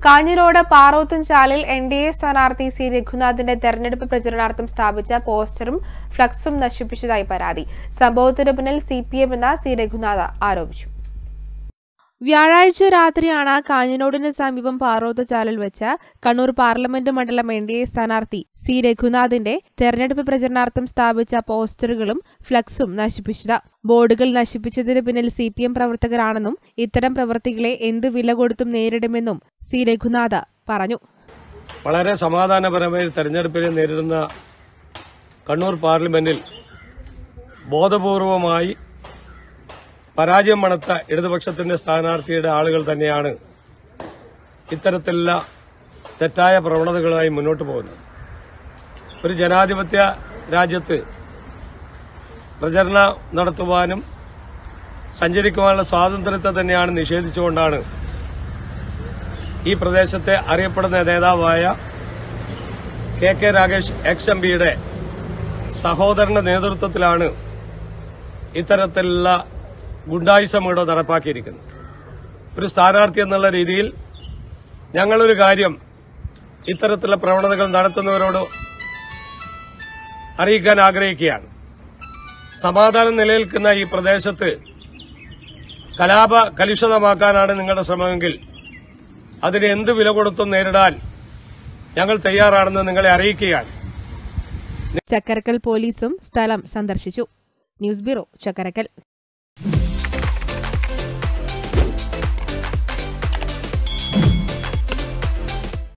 കാഞ്ഞിരോട് പാറോത്തുംചാലിൽ N D A സ്ഥാനാർത്ഥി C രഘുനാഥിന്റെ തെരഞ്ഞെടുപ്പ് പ്രചരണാർത്ഥം സ്ഥാപിച്ച പോസ്റ്ററും ഫ്ലക്സും നശിപ്പിച്ചതായി പരാതി സംഭവത്തിന് പിന്നിൽ സി പി എം എന്ന സി രഘുനാഥ് ആരോപിച്ചു വ്യാഴാഴ്ച രാത്രിയാണ് കാഞ്ഞിനോടിന് സമീപം പാറോത്തുചാലിൽ വെച്ച് കണ്ണൂർ പാർലമെന്റ് മണ്ഡലം എൻ ഡി എ സ്ഥാനാർത്ഥി സി രഘുനാഥിന്റെ തെരഞ്ഞെടുപ്പ് പ്രചരണാർത്ഥം സ്ഥാപിച്ച പോസ്റ്ററുകളും ഫ്ലക്സും നശിപ്പിച്ചത് ബോർഡുകൾ നശിപ്പിച്ചതിന് പിന്നിൽ സി പി എം പ്രവർത്തകരാണെന്നും ഇത്തരം പ്രവൃത്തികളെ എന്ത് വില കൊടുത്തും നേരിടുമെന്നും സി രഘുനാഥ് പറഞ്ഞു വളരെ സമാധാനപരമായി തെരഞ്ഞെടുപ്പിനെ നേരിടുന്ന കണ്ണൂർ പാർലമെന്റിൽ ബോധപൂർവമായി പരാജയം മണത്ത ഇടതുപക്ഷത്തിന്റെ സ്ഥാനാർത്ഥിയുടെ ആളുകൾ തന്നെയാണ് ഇത്തരത്തിലുള്ള തെറ്റായ പ്രവണതകളുമായി മുന്നോട്ട് പോകുന്നത് ഒരു ജനാധിപത്യ രാജ്യത്ത് പ്രചരണം നടത്തുവാനും സഞ്ചരിക്കുവാനുള്ള സ്വാതന്ത്ര്യത്തെ തന്നെയാണ് നിഷേധിച്ചുകൊണ്ടാണ് ഈ പ്രദേശത്തെ അറിയപ്പെടുന്ന നേതാവായ K K Ragesh ex M പിയുടെ സഹോദരന്റെ നേതൃത്വത്തിലാണ് ഇത്തരത്തിലുള്ള ഗുണ്ടായുസം ഇവിടെ നടപ്പാക്കിയിരിക്കുന്നത് ഒരു സ്ഥാനാർത്ഥി എന്നുള്ള രീതിയിൽ ഞങ്ങളൊരു കാര്യം ഇത്തരത്തിലുള്ള പ്രവണതകൾ നടത്തുന്നവരോട് അറിയിക്കാൻ ആഗ്രഹിക്കുകയാണ് സമാധാനം നിലനിൽക്കുന്ന ഈ പ്രദേശത്ത് കലാപ കലുഷിതമാക്കാനാണ് നിങ്ങളുടെ ശ്രമമെങ്കിൽ അതിന് എന്ത് വില കൊടുത്തും നേരിടാൻ ഞങ്ങൾ തയ്യാറാണെന്ന് നിങ്ങളെ അറിയിക്കുകയാണ് ചക്കരക്കൽ പോലീസും സ്ഥലം സന്ദർശിച്ചു ന്യൂസ് ബ്യൂറോ ചക്കരക്കൽ